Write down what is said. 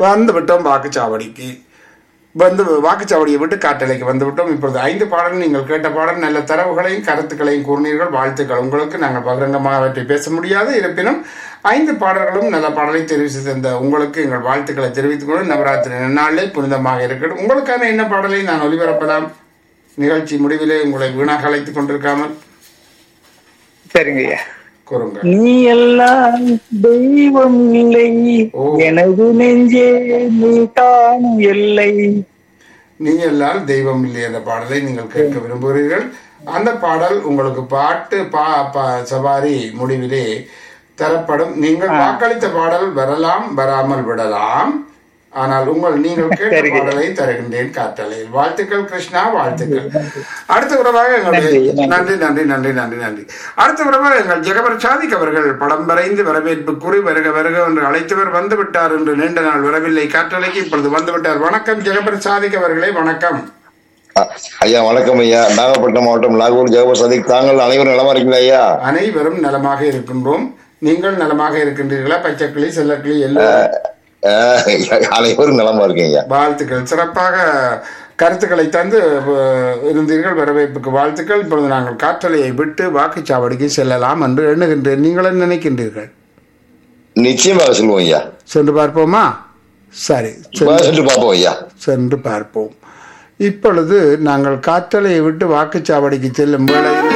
வந்து விட்டோம் வாக்குச்சாவடிக்கு வந்து வாக்குச்சாவடியை விட்டு காட்டலைக்கு வந்து விட்டோம் இப்பொழுது ஐந்து பாடல் நீங்கள் கேட்ட பாடல் நல்ல தரவுகளையும் கருத்துக்களையும் கூறினீர்கள் வாழ்த்துக்கள் உங்களுக்கு நாங்கள் பகிரங்கமாக அவற்றை பேச முடியாது இருப்பினும் ஐந்து பாடல்களும் நல்ல பாடலை தெரிவு செய்த இந்த உங்களுக்கு எங்கள் வாழ்த்துக்களை தெரிவித்துக் கொண்டு நவராத்திரி நன்னாளே புனிதமாக இருக்கட்டும் உங்களுக்கான என்ன பாடலை நான் ஒளிபரப்பலாம் நிகழ்ச்சி முடிவிலே உங்களை வீணாக அழைத்துக் கொண்டிருக்காமல் சரிங்க ஐயா கூறுங்கள் நீ எல்லாம் தெய்வம் இல்லை ஓ. எனது நெஞ்சே நீ காணும் எல்லை நீ எல்லால் தெய்வம் இல்லை என்ற பாடலை நீங்கள் கேட்க விரும்புகிறீர்கள் அந்த பாடல் உங்களுக்கு பாட்டு பா பா சவாரி முடிவிலே தரப்படும் நீங்கள் வாக்களித்த பாடல் வரலாம் வராமல் விடலாம் ஆனால் உங்கள் நீங்கள் கேட்ட சரிங்க. பாடலை தருகின்றேன் காற்றலையில் வாழ்த்துக்கள் கிருஷ்ணா வாழ்த்துக்கள் அடுத்த உறவாக எங்களுடைய நன்றி, நன்றி நன்றி நன்றி நன்றி நன்றி அடுத்த உறவாக எங்கள் ஜெகபர் சாதிக் அவர்கள் படம் வரைந்து வரவேற்பு கூறி வருக வருக என்று அழைத்தவர் வந்து விட்டார் என்று நீண்ட நாள் வரவில்லை காற்றலைக்கு இப்பொழுது வந்து விட்டார் வணக்கம் ஜெகபர் சாதிக் அவர்களே வணக்கம் அ- ஐயா வணக்கம் ஐயா நாகப்பட்டினம் மாவட்டம் நாகூர் ஜெகபர் சதிக் தாங்கள் அனைவரும் நலமா இருக்கீங்களா ஐயா அனைவரும் நலமாக இருக்கின்றோம் நீங்கள் நலமாக இருக்கின்றீர்களா பச்சைக்கிளி செல்லக்கிளி எல்லோரும் அஹ், அனைவரும் நலமா இருக்கீங்க ஐயா வாழ்த்துக்கள் சிறப்பாக கருத்துக்களை தந்து அஹ், இருந்தீர்கள் வரவேற்புக்கு வாழ்த்துக்கள் இப்பொழுது நாங்கள் காற்றலையை விட்டு வாக்குச்சாவடிக்கு செல்லலாம் என்று எண்ணுகின்றேன் நீங்கள் என்ன நினைக்கின்றீர்கள் நிச்சயமாக சொல்லுவோம் ஐயா சென்று பார்ப்போமா சரி சென்று- சென்று பார்ப்போம் ஐயா சென்று பார்ப்போம் இப்பொழுது நாங்கள் காற்றலையை விட்டு வாக்குச்சாவடிக்கு செல்லும் வேளையில்